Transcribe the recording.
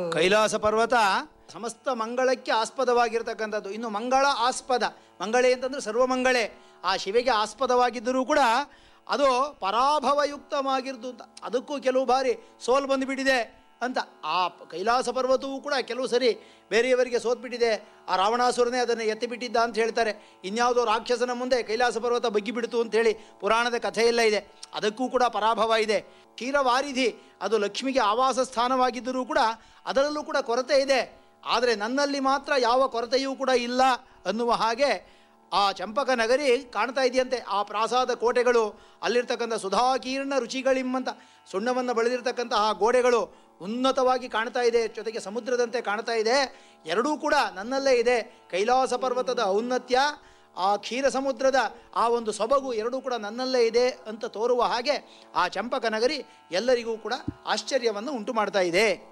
ಕೈಲಾಸ ಪರ್ವತ ಸಮಸ್ತ ಮಂಗಳಕ್ಕೆ ಆಸ್ಪದವಾಗಿರ್ತಕ್ಕಂಥದ್ದು ಇನ್ನು ಮಂಗಳ ಆಸ್ಪದ ಮಂಗಳೇ ಅಂತಂದ್ರೆ ಸರ್ವಮಂಗಳೇ ಆ ಶಿವೆಗೆ ಆಸ್ಪದವಾಗಿದ್ದರೂ ಕೂಡ ಅದು ಪರಾಭವಯುಕ್ತವಾಗಿರ್ದು ಅಂತ ಅದಕ್ಕೂ ಕೆಲವು ಬಾರಿ ಸೋಲು ಬಂದುಬಿಟ್ಟಿದೆ ಅಂತ ಆ ಪ- ಕೈಲಾಸ ಪರ್ವತವೂ ಕೂಡ ಕೆಲವು ಸರಿ ಬೇರೆಯವರಿಗೆ ಸೋತ್ಬಿಟ್ಟಿದೆ ಆ ರಾವಣಾಸುರನೇ ಅದನ್ನು ಎತ್ತಿಬಿಟ್ಟಿದ್ದ ಅಂತ ಹೇಳ್ತಾರೆ ಇನ್ಯಾವುದೋ ರಾಕ್ಷಸನ ಮುಂದೆ ಕೈಲಾಸ ಪರ್ವತ ಬಗ್ಗಿಬಿಡ್ತು ಅಂತೇಳಿ ಪುರಾಣದ ಕಥೆಯೆಲ್ಲ ಇದೆ ಅದಕ್ಕೂ ಕೂಡ ಪರಾಭವ ಇದೆ ಕ್ಷೀರವಾರಿಧಿ ಅದು ಲಕ್ಷ್ಮಿಗೆ ಆವಾಸ ಸ್ಥಾನವಾಗಿದ್ದರೂ ಕೂಡ ಅದರಲ್ಲೂ ಕೂಡ ಕೊರತೆ ಇದೆ ಆದರೆ ನನ್ನಲ್ಲಿ ಮಾತ್ರ ಯಾವ ಕೊರತೆಯೂ ಕೂಡ ಇಲ್ಲ ಅನ್ನುವ ಹಾಗೆ ಆ ಚಂಪಕ ನಗರಿ ಕಾಣ್ತಾ ಇದೆಯಂತೆ ಆ ಪ್ರಾಸಾದ ಕೋಟೆಗಳು ಅಲ್ಲಿರ್ತಕ್ಕಂಥ ಸುಧಾಕೀರ್ಣ ರುಚಿಗಳಿಮ್ಮಂತ ಸುಣ್ಣವನ್ನು ಬೆಳೆದಿರ್ತಕ್ಕಂತಹ ಗೋಡೆಗಳು ಉನ್ನತವಾಗಿ ಕಾಣ್ತಾ ಇದೆ ಜೊತೆಗೆ ಸಮುದ್ರದಂತೆ ಕಾಣ್ತಾ ಇದೆ ಎರಡೂ ಕೂಡ ನನ್ನಲ್ಲೇ ಇದೆ ಕೈಲಾಸ ಪರ್ವತದ ಔನ್ನತ್ಯ ಆ ಕ್ಷೀರ ಸಮುದ್ರದ ಆ ಒಂದು ಸೊಬಗು ಎರಡೂ ಕೂಡ ನನ್ನಲ್ಲೇ ಇದೆ ಅಂತ ತೋರುವ ಹಾಗೆ ಆ ಚಂಪಕ ನಗರಿ ಎಲ್ಲರಿಗೂ ಕೂಡ ಆಶ್ಚರ್ಯವನ್ನು ಉಂಟು ಮಾಡ್ತಾ ಇದೆ